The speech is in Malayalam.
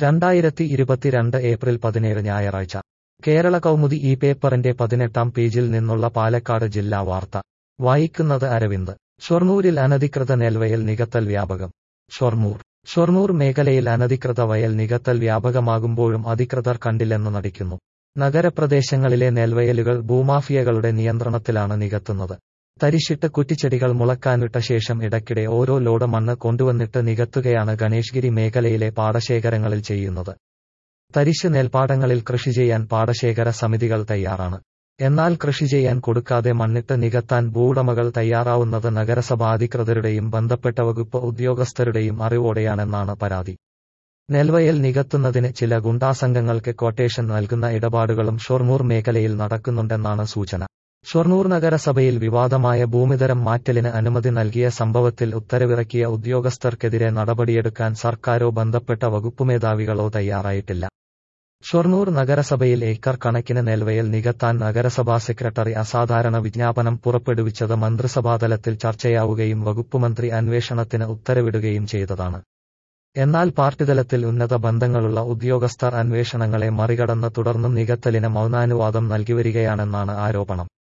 രണ്ടായിരത്തി ഇരുപത്തിരണ്ട് ഏപ്രിൽ പതിനേഴ് ഞായറാഴ്ച കേരള കൗമുദി ഈ പേപ്പറിന്റെ പതിനെട്ടാം പേജിൽ നിന്നുള്ള പാലക്കാട് ജില്ലാ വാർത്ത വായിക്കുന്നത് അരവിന്ദ് ഷൊർണൂരിൽ അനധികൃത നെൽവയൽ നികത്തൽ വ്യാപകം ഷൊർണൂർ ഷൊർണൂർ മേഖലയിൽ അനധികൃത വയൽ നികത്തൽ വ്യാപകമാകുമ്പോഴും അധികൃതർ കണ്ടില്ലെന്ന് നടിക്കുന്നു നഗരപ്രദേശങ്ങളിലെ നെൽവയലുകൾ ഭൂമാഫിയകളുടെ നിയന്ത്രണത്തിലാണ് നികത്തുന്നത് തരിശിട്ട് കുറ്റിച്ചെടികൾ മുളക്കാൻവിട്ട ശേഷം ഇടയ്ക്കിടെ ഓരോ ലോഡ് മണ്ണ് കൊണ്ടുവന്നിട്ട് നികത്തുകയാണ് ഗണേഷ്ഗിരി മേഖലയിലെ പാടശേഖരങ്ങളിൽ ചെയ്യുന്നത് തരിശ് നെൽപ്പാടങ്ങളിൽ കൃഷി ചെയ്യാൻ പാടശേഖര സമിതികൾ തയ്യാറാണ് എന്നാൽ കൃഷി ചെയ്യാൻ കൊടുക്കാതെ മണ്ണിട്ട് നികത്താൻ ഭൂവുടമകൾ തയ്യാറാവുന്നത് നഗരസഭാ അധികൃതരുടെയും ബന്ധപ്പെട്ട വകുപ്പ് ഉദ്യോഗസ്ഥരുടെയും അറിവോടെയാണെന്നാണ് പരാതി നെൽവയൽ നികത്തുന്നതിന് ചില ഗുണ്ടാസംഘങ്ങൾക്ക് ക്വട്ടേഷൻ നൽകുന്ന ഇടപാടുകളും ഷൊർണൂർ മേഖലയിൽ നടക്കുന്നുണ്ടെന്നാണ് സൂചന ഷൊർണൂർ നഗരസഭയിൽ വിവാദമായ ഭൂമിതരം മാറ്റലിന് അനുമതി നൽകിയ സംഭവത്തിൽ ഉത്തരവിറക്കിയ ഉദ്യോഗസ്ഥർക്കെതിരെ നടപടിയെടുക്കാൻ സർക്കാരോ ബന്ധപ്പെട്ട വകുപ്പുമേധാവികളോ തയ്യാറായിട്ടില്ല ഷൊർണൂർ നഗരസഭയിൽ ഏക്കർ കണക്കിന് നെൽവയൽ നികത്താൻ നഗരസഭാ സെക്രട്ടറി അസാധാരണ വിജ്ഞാപനം പുറപ്പെടുവിച്ചത് മന്ത്രിസഭാതലത്തിൽ ചർച്ചയാവുകയും വകുപ്പുമന്ത്രി അന്വേഷണത്തിന് ഉത്തരവിടുകയും ചെയ്തതാണ് എന്നാൽ പാർട്ടിതലത്തിൽ ഉന്നത ബന്ധങ്ങളുള്ള ഉദ്യോഗസ്ഥർ അന്വേഷണങ്ങളെ മറികടന്ന് തുടർന്നും നികത്തലിന് മൗനാനുവാദം നൽകിവരികയാണെന്നാണ് ആരോപണം